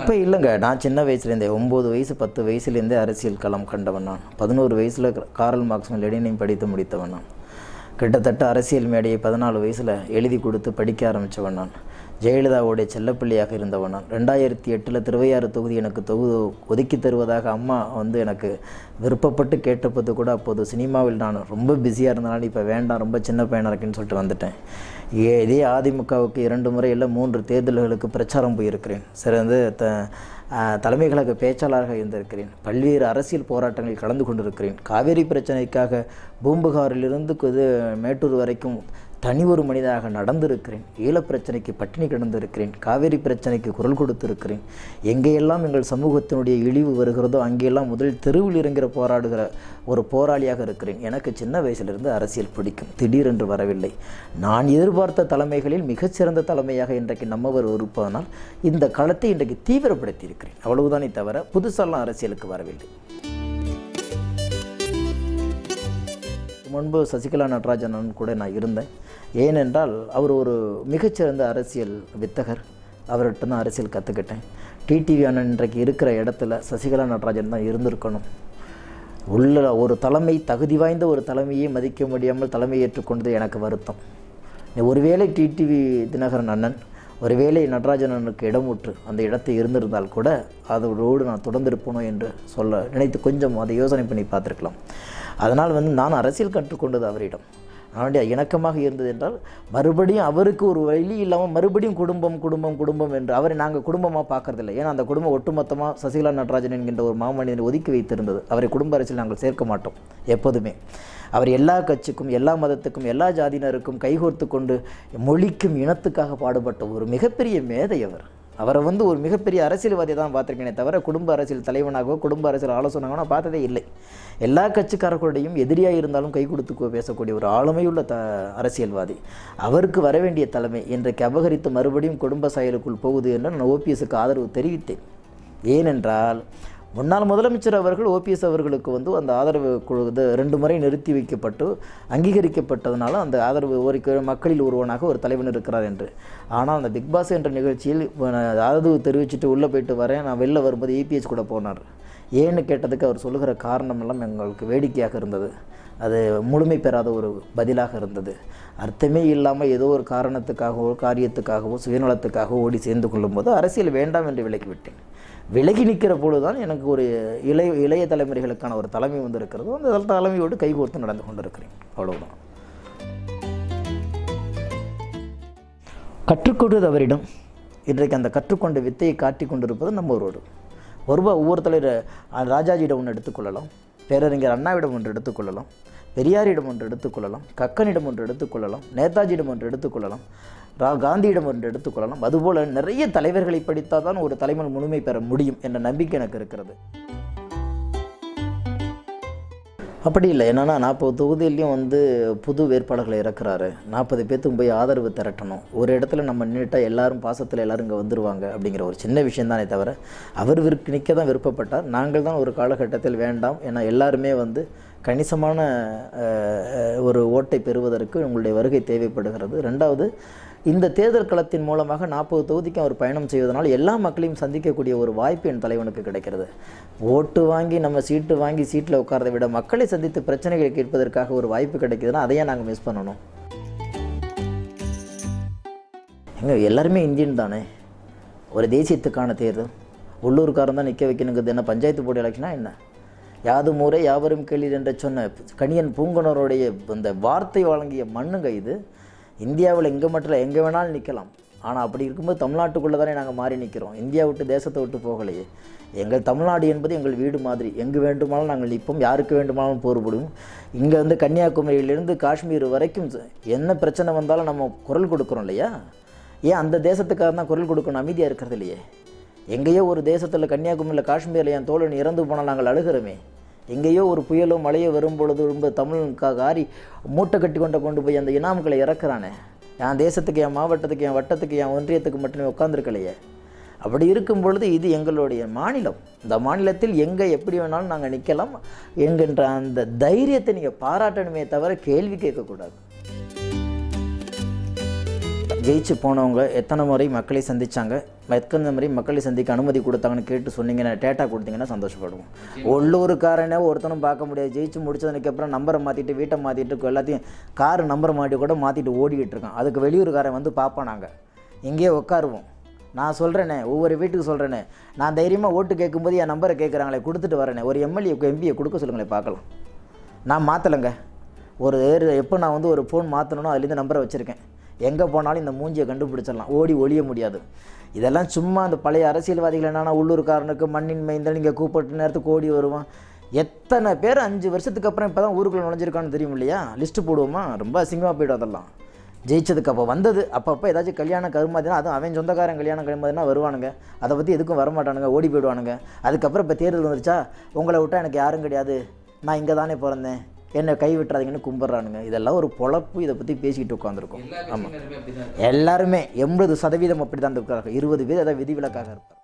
இப்போ இல்லைங்க நான் சின்ன வயசுலேருந்தே ஒம்பது வயசு பத்து வயசுலேருந்தே அரசியல் களம் கண்டவன் நான் பதினோரு வயசில் காரல் மார்க்ஸும் லெனினையும் படித்து முடித்தவன் நான் கிட்டத்தட்ட அரசியல் மேடையை பதினாலு வயசில் எழுதி கொடுத்து படிக்க ஆரம்பித்தவன் நான் ஜெயலலிதாவுடைய செல்லப்பிள்ளையாக இருந்தவன் நான் ரெண்டாயிரத்தி எட்டில் திருவையாறு தொகுதி எனக்கு தொகுதி ஒதுக்கி தருவதாக அம்மா வந்து எனக்கு விருப்பப்பட்டு கேட்டபோது கூட அப்போது சினிமாவில் நான் ரொம்ப பிஸியாக இருந்தனால இப்போ வேண்டாம் ரொம்ப சின்ன பையனாக இருக்குன்னு சொல்லிட்டு வந்துட்டேன் ஏ இதே அதிமுகவுக்கு இரண்டு முறை இல்லை மூன்று தேர்தல்களுக்கு பிரச்சாரம் போயிருக்கிறேன் சிறந்து த ஆஹ், தலைமை கழக பேச்சாளராக இருந்திருக்கிறேன் பல்வேறு அரசியல் போராட்டங்களில் கலந்து கொண்டிருக்கிறேன் காவேரி பிரச்சனைக்காக பூம்புகாரிலிருந்து இது மேட்டூர் வரைக்கும் தனி ஒரு மனிதனாக நடந்திருக்கிறேன் ஈழப் பிரச்சனைக்கு பட்டினி கிடந்திருக்கிறேன் காவேரி பிரச்சனைக்கு குரல் கொடுத்திருக்கிறேன் எங்கேயெல்லாம் எங்கள் சமூகத்தினுடைய இழிவு வருகிறதோ அங்கெல்லாம் முதல் தெருவில் இறங்கிற போராடுகிற ஒரு போராளியாக இருக்கிறேன் எனக்கு சின்ன வயசிலிருந்து அரசியல் பிடிக்கும் திடீரென்று வரவில்லை நான் எதிர்பார்த்த தலைமைகளில் மிகச்சிறந்த தலைமையாக இன்றைக்கு நம்மவர் இருப்பதனால் இந்த களத்தை இன்றைக்கு தீவிரப்படுத்தி இருக்கிறேன் அவ்வளவுதானே தவிர புதுசாலாம் அரசியலுக்கு வரவில்லை முன்பு சசிகலா நடராஜனன் கூட நான் இருந்தேன் ஏனென்றால் அவர் ஒரு மிகச்சிறந்த அரசியல் வித்தகர் அவர்கிட்ட தான் அரசியல் கற்றுக்கிட்டேன் டிடிவி அண்ணன் இன்றைக்கு இருக்கிற இடத்துல சசிகலா நடராஜன் தான் இருந்திருக்கணும் உள்ள ஒரு தலைமை தகுதி வாய்ந்த ஒரு தலைமையை மதிக்க முடியாமல் தலைமை ஏற்றுக்கொண்டது எனக்கு வருத்தம் ஒருவேளை டிடிவி தினகரன் அண்ணன் ஒருவேளை நடராஜன் அண்ணனுக்கு இடம் விட்டு அந்த இடத்தை இருந்திருந்தால் கூட அதோடு நான் தொடர்ந்திருப்பனோ என்று சொல்ல நினைத்து கொஞ்சம் அதை யோசனை பண்ணி பார்த்துருக்கலாம் அதனால் வந்து நான் அரசியல் கற்றுக்கொண்டது அவரிடம் அவனுடைய இணக்கமாக இருந்தது என்றால் மறுபடியும் அவருக்கு ஒரு வழி இல்லாமல் மறுபடியும் குடும்பம் குடும்பம் குடும்பம் என்று அவரை நாங்கள் குடும்பமாக பார்க்கறதில்ல ஏன்னா அந்த குடும்பம் ஒட்டுமொத்தமாக சசிகலா நடராஜன் என்கின்ற ஒரு மாமனிதனை ஒதுக்கி வைத்திருந்தது அவரை குடும்ப அரசியல் நாங்கள் சேர்க்க மாட்டோம் எப்போதுமே அவர் எல்லா கட்சிக்கும் எல்லா மதத்துக்கும் எல்லா ஜாதியினருக்கும் கைகோர்த்து கொண்டு மொழிக்கும் இனத்துக்காக பாடுபட்ட ஒரு மிகப்பெரிய மேதை அவர் அவரை வந்து ஒரு மிகப்பெரிய அரசியல்வாதியை தான் பார்த்துருக்கேனே தவிர குடும்ப அரசியல் தலைவனாகவோ குடும்ப அரசியல் ஆலோசனாகவோ நான் பார்த்ததே இல்லை எல்லா கட்சிக்காரர்களுடையும் எதிரியாக இருந்தாலும் கை கொடுத்து கொ- பேசக்கூடிய ஒரு ஆளுமையுள்ள த அரசியல்வாதி அவருக்கு வர வேண்டிய தலைமை இன்றைக்கு அபகரித்து மறுபடியும் குடும்ப செயலுக்குள் போகுது என்று நான் ஓபிஎஸ்க்கு ஆதரவு தெரிவித்தேன் ஏனென்றால் முன்னாள் முதலமைச்சர் அவர்கள் ஓபிஎஸ் அவர்களுக்கு வந்து அந்த ஆதரவு குழு இது ரெண்டு முறை நிறுத்தி வைக்கப்பட்டு அங்கீகரிக்கப்பட்டதுனால அந்த ஆதரவு ஒரு க- மக்களில் ஒருவனாக ஒரு தலைவன் இருக்கிறார் என்று ஆனால் அந்த பிக் பாஸ் என்ற நிகழ்ச்சியில் இப்ப நான் ஆதரவு தெரிவிச்சுட்டு உள்ளே போயிட்டு வரேன் நான் வெளில வரும்போது ஏபிஎஸ் கூட போனார் ஏன்னு கேட்டதுக்கு அவர் சொல்லுகிற காரணம் எல்லாம் எங்களுக்கு வேடிக்கையாக இருந்தது அது முழுமை பெறாத ஒரு பதிலாக இருந்தது அர்த்தமே இல்லாமல் ஏதோ ஒரு காரணத்துக்காகவோ காரியத்துக்காகவோ சுயநலத்துக்காகவோ ஓடி சேர்ந்து கொள்ளும்போது அரசியல் வேண்டாம் என்று விலக்கி விட்டேன் விலகி நிற்கிற பொழுது தான் எனக்கு ஒரு இளைய இளைய தலைமுறைகளுக்கான ஒரு தலைமை வந்திருக்கிறதோ அந்த தலைமையோடு கைகோர்த்து நடந்து கொண்டிருக்கிறேன் அவ்வளவுதான் கற்றுக்கொண்டது அவரிடம் இன்றைக்கு அந்த கற்றுக்கொண்ட வித்தையை காட்டி கொண்டிருப்பது நம்மவரோடு ஒருவா ஒவ்வொரு தலைவர் அஹ், ராஜாஜியிடம் ஒன்று எடுத்துக்கொள்ளலாம் பேரறிஞர் அண்ணாவிடம் ஒன்று எடுத்துக்கொள்ளலாம் பெரியாரிடம் ஒன்று எடுத்துக்கொள்ளலாம் கக்கனிடம் ஒன்று எடுத்துக்கொள்ளலாம் நேதாஜியிடம் ஒன்று எடுத்துக்கொள்ளலாம் ரா காந்தியிடம் ஒன்று எடுத்துக்கொள்ளலாம் அதுபோல் நிறைய தலைவர்களை படித்தால் தான் ஒரு தலைவன் முழுமை பெற முடியும் என்ற நம்பிக்கை எனக்கு இருக்கிறது அப்படி இல்லை என்னன்னா நாற்பது தொகுதியிலையும் வந்து புது வேட்பாளர்களை இறக்குறாரு நாற்பது பேத்துக்கும் போய் ஆதரவு திரட்டணும் ஒரு இடத்துல நம்ம நின்றுட்டா எல்லாரும் பாசத்தில் எல்லாரும் இங்கே வந்துருவாங்க அப்படிங்கிற ஒரு சின்ன விஷயம் தானே தவிர அவர் விற்கு நிற்க தான் விருப்பப்பட்டார் நாங்கள் தான் ஒரு காலகட்டத்தில் வேண்டாம் ஏன்னா எல்லாருமே வந்து கணிசமான அஹ், அஹ், ஒரு ஓட்டை பெறுவதற்கு உங்களுடைய வருகை தேவைப்படுகிறது ரெண்டாவது இந்த தேர்தல் களத்தின் மூலமாக நாற்பது தொகுதிக்கு அவர் பயணம் செய்வதனால் எல்லா மக்களையும் சந்திக்கக்கூடிய ஒரு வாய்ப்பு என் தலைவனுக்கு கிடைக்கிறது ஓட்டு வாங்கி நம்ம சீட்டு வாங்கி சீட்டில் உட்கார்றதை விட மக்களை சந்தித்து பிரச்சனைகளை கேட்பதற்காக ஒரு வாய்ப்பு கிடைக்குதுன்னா அதையே நாங்கள் மிஸ் பண்ணணும் எங்க எல்லாருமே இந்தியன் தானே ஒரு தேசியத்துக்கான தேர்தல் உள்ளூர்காரன் தான் நிற்க வைக்கணுங்கிறது என்ன பஞ்சாயத்து போர்டு எலெக்ஷனா என்ன யாது முறை யாவரும் கேளீர் என்று சொன்ன கணியன் பூங்குனருடைய அந்த வார்த்தை வழங்கிய மண்ணுங்க இது இந்தியாவில் எங்கே மட்டும் இல்லை எங்கே வேணாலும் நிற்கலாம் ஆனால் அப்படி இருக்கும்போது தமிழ்நாட்டுக்குள்ளே தானே நாங்கள் மாறி நிற்கிறோம் இந்தியா விட்டு தேசத்தை விட்டு போகலையே எங்கள் தமிழ்நாடு என்பது எங்கள் வீடு மாதிரி எங்கு வேண்டுமானாலும் நாங்கள் நிற்போம் யாருக்கு வேண்டுமானாலும் போர்படுவோம் இங்கே வந்து கன்னியாகுமரியிலிருந்து காஷ்மீர் வரைக்கும் என்ன பிரச்சனை வந்தாலும் நம்ம குரல் கொடுக்குறோம் இல்லையா ஏன் அந்த தேசத்துக்காக தான் குரல் கொடுக்கணும் அமைதியாக இருக்கிறது இல்லையே எங்கேயோ ஒரு தேசத்தில் கன்னியாகுமரியில் காஷ்மீரில் என் தோழன் இறந்து போனால் நாங்கள் அழுகிறோமே எங்கேயோ ஒரு புயலோ மழையோ வரும் பொழுது ரொம்ப தமிழ் கா காரி மூட்டை கட்டி கொண்டு கொண்டு போய் அந்த இனாம்களை இறக்குறானே என் தேசத்துக்கு என் மாவட்டத்துக்கு என் வட்டத்துக்கு என் ஒன்றியத்துக்கு மட்டுமே உட்காந்துருக்கலையே அப்படி இருக்கும் பொழுது இது எங்களுடைய மாநிலம் இந்த மாநிலத்தில் எங்கே எப்படி வேணாலும் நாங்கள் நிற்கலாம் என்கின்ற அந்த தைரியத்தை நீங்கள் பாராட்டணுமே தவிர கேள்வி கேட்கக்கூடாது ஜெயிச்சு போனவங்க எத்தனை முறை மக்களை சந்திச்சாங்க எத்தனை முறை மக்களை சந்திக்க அனுமதி கொடுத்தாங்கன்னு கேட்டு சொன்னீங்கன்னா டேட்டா கொடுத்தீங்கன்னா சந்தோஷப்படுவோம் உள்ளூருக்காரனே ஒருத்தனும் பார்க்க முடியாது ஜெயிச்சு முடிச்சதுக்கப்புறம் நம்பரை மாற்றிட்டு வீட்டை மாற்றிட்டு எல்லாத்தையும் கார் நம்பரை மாட்டி கூட மாற்றிட்டு ஓடிக்கிட்டு இருக்கான் அதுக்கு வெளியூருக்காரன் வந்து பார்ப்போம் நாங்கள் இங்கேயே உட்காருவோம் நான் சொல்கிறேனே ஒவ்வொரு வீட்டுக்கு சொல்கிறேனே நான் தைரியமாக ஓட்டு கேட்கும்போது என் நம்பரை கேட்குறாங்களே கொடுத்துட்டு வரேனே ஒரு எம்எல்ஏ எம்பியை கொடுக்க சொல்லுங்களேன் பார்க்கலாம் நான் மாற்றலைங்க ஒரு எப்போ நான் வந்து ஒரு ஃபோன் மாற்றணும்னோ அதுலேருந்து நம்பரை வச்சுருக்கேன் எங்கே போனாலும் இந்த மூஞ்சியை கண்டுபிடிச்சிடலாம் ஓடி ஒளிய முடியாது இதெல்லாம் சும்மா அந்த பழைய அரசியல்வாதிகள் என்னன்னா உள்ளூர்காரனுக்கு மண்ணின் மைந்தல் இங்கே கூப்பிட்டு நேரத்துக்கு ஓடி வருவான் எத்தனை பேர் அஞ்சு வருஷத்துக்கு அப்புறம் இப்போ தான் ஊருக்குள்ள நுழைஞ்சிருக்கான்னு தெரியும் இல்லையா லிஸ்ட்டு போடுவோமா ரொம்ப அசிங்கமாக போய்டும் அதெல்லாம் ஜெயிச்சதுக்கு அப்போ வந்தது அப்பப்போ ஏதாச்சும் கல்யாணம் கருமாதினா அதுவும் அவன் சொந்தக்காரன் கல்யாணம் கருமாதினா வருவானுங்க அதை பற்றி எதுக்கும் வரமாட்டானுங்க ஓடி போயிடுவானுங்க அதுக்கப்புறம் இப்போ தேர்தல் வந்துருச்சா உங்களை விட்டால் எனக்கு யாரும் கிடையாது நான் இங்கே தானே பிறந்தேன் என்னை கை விட்டுறாதீங்கன்னு கும்பிட்றானுங்க இதெல்லாம் ஒரு பொழப்பு இதை பற்றி பேசிக்கிட்டு உட்காந்துருக்கோம் எல்லா கட்சியினருமே அப்படிதான் எல்லாருமே எண்பது சதவீதம் அப்படி தான் இருக்கிறார்கள் இருபது பேர் ஏதாவது விதிவிலக்காக இருப்பாங்க